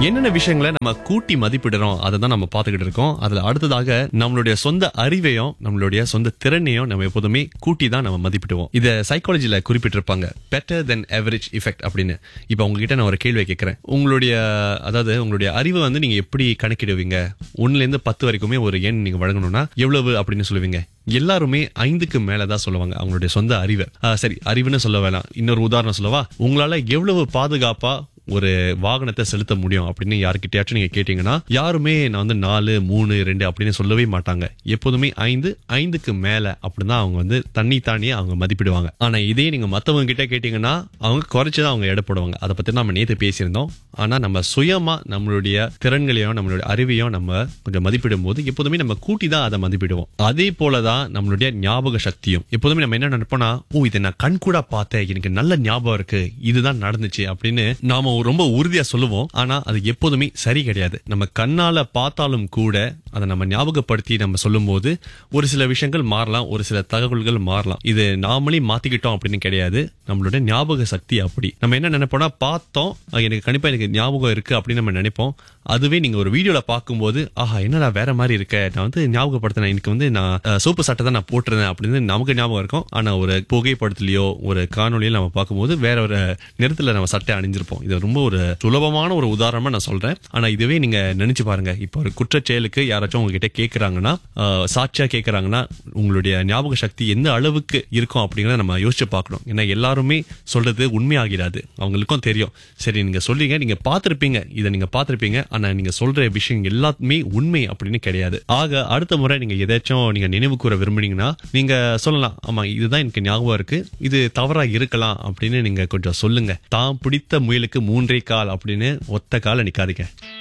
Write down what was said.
என்னென்ன விஷயங்களை நம்ம கூட்டி மதிப்பிடுறோம் அதை தான் நம்ம பார்த்துக்கிட்டு இருக்கோம் அதுல அடுத்ததாக நம்மளுடைய சொந்த அறிவையும் நம்மளுடைய சொந்த திறனையும் நம்ம எப்போதுமே கூட்டி தான் நம்ம மதிப்பிடுவோம் இதை சைக்காலஜில குறிப்பிட்டிருப்பாங்க பெட்டர் தென் எவரேஜ் இஃபெக்ட் அப்படின்னு இப்போ உங்ககிட்ட நான் ஒரு கேள்வி கேட்கிறேன் உங்களுடைய அதாவது உங்களுடைய அறிவை வந்து நீங்க எப்படி கணக்கிடுவீங்க ஒண்ணுல இருந்து பத்து வரைக்குமே ஒரு எண் நீங்க வழங்கணும்னா எவ்வளவு அப்படின்னு சொல்லுவீங்க எல்லாருமே ஐந்துக்கு மேலதான் சொல்லுவாங்க அவங்களுடைய சொந்த அறிவை ஆ, சரி அறிவுன்னு சொல்ல வேணாம் இன்னொரு உதாரணம் சொல்லவா உங்களால எவ்வளவு பாதுகாப்பா ஒரு வாகனத்தை செலுத்த முடியும் அப்படின்னு யாருக்கிட்டயாச்சும் நீங்க கேட்டீங்கன்னா யாருமே நான் வந்து நாலு மூணு ரெண்டு அப்படின்னு சொல்லவே மாட்டாங்க எப்போதுமே ஐந்து ஐந்துக்கு மேல அப்படிதான் அவங்க வந்து தண்ணி தாண்டியே அவங்க மதிப்பிடுவாங்க ஆனா இதே நீங்க மத்தவங்க கிட்ட கேட்டீங்கன்னா அவங்க குறைச்சுதான் அவங்க எடை போடுவாங்க அதை பத்தி நம்ம நேத்து பேசியிருந்தோம் ஆனா நம்ம சுயமா நம்மளுடைய திறன்களையும் நம்மளுடைய அறிவையும் நம்ம கொஞ்சம் மதிப்பிடும் போது எப்போதுமே நம்ம கூட்டி தான் அதை மதிப்பிடுவோம் அதே போலதான் நம்மளுடைய ஞாபக சக்தியும் எப்போதுமே நம்ம என்ன நினைப்போம்னா ஓ இதை நான் கண் கூட பார்த்தேன் எனக்கு நல்ல ஞாபகம் இருக்கு இதுதான் நடந்துச்சு அப்படின்னு நாம ரொம்ப உறுதியா சொல்லுவோம் ஆனா அது எப்போதுமே சரி கிடையாது நம்ம கண்ணால பார்த்தாலும் கூட அதை நம்ம ஞாபகப்படுத்தி நம்ம சொல்லும்போது ஒரு சில விஷயங்கள் மாறலாம் ஒரு சில தகவல்கள் மாறலாம் இது நாமளே மாத்திக்கிட்டோம் அப்படின்னு கிடையாது நம்மளோட ஞாபக சக்தி அப்படி நம்ம என்ன நினைப்போம்னா பார்த்தோம் அது எனக்கு கண்டிப்பா எனக்கு ஞாபகம் இருக்கு அப்படின்னு நம்ம நினைப்போம் அதுவே நீங்க ஒரு வீடியோல பார்க்கும்போது ஆஹா என்னடா வேற மாதிரி இருக்க நான் வந்து ஞாபகப்படுத்தினேன் எனக்கு வந்து நான் அஹ், சோப்பு சட்டை தான் நான் போட்டிருந்தேன் அப்படின்னு நமக்கு ஞாபகம் இருக்கும் ஆனா ஒரு புகைப்படத்துலயோ ஒரு காணொலியோ நம்ம பார்க்கும்போது வேற ஒரு நிறத்துல நம்ம சட்டை அணிஞ்சிருப்போம் இது ரொம்ப ஒரு சுலபமான ஒரு உதாரணமா நான் சொல்றேன் ஆனா இதுவே நீங்க நினைச்சு பாருங்க இப்போ ஒரு குற்றச் செயலுக்கு யாராச்சும் உங்ககிட்ட கேக்குறாங்கன்னா அஹ், சாட்சியா கேக்குறாங்கன்னா உங்களுடைய ஞாபக சக்தி எந்த அளவுக்கு இருக்கும் அப்படிங்கறத நம்ம யோசிச்சு பார்க்கணும் ஏன்னா எல்லாருமே சொல்றது உண்மையாகிடாது அவங்களுக்கும் தெரியும் சரி நீங்க சொல்றீங்க நீங்க பார்த்திருப்பீங்க இதை நீங்க பார்த்திருப்பீங்க ஆனா நீங்க சொல்ற விஷயம் எல்லாமே உண்மை அப்படின்னு கிடையாது ஆக அடுத்த முறை நீங்க எதாச்சும் நீங்க நினைவு கூற விரும்புனீங்கன்னா நீங்க சொல்லலாம் ஆமா இதுதான் எனக்கு ஞாபகம் இருக்கு இது தவறா இருக்கலாம் அப்படின்னு நீங்க கொஞ்சம் சொல்லுங்க தான் பிடித்த முயலுக்கு மூன்றே கால் அப்படின்னு ஒத்த கால நிக்காதீங்க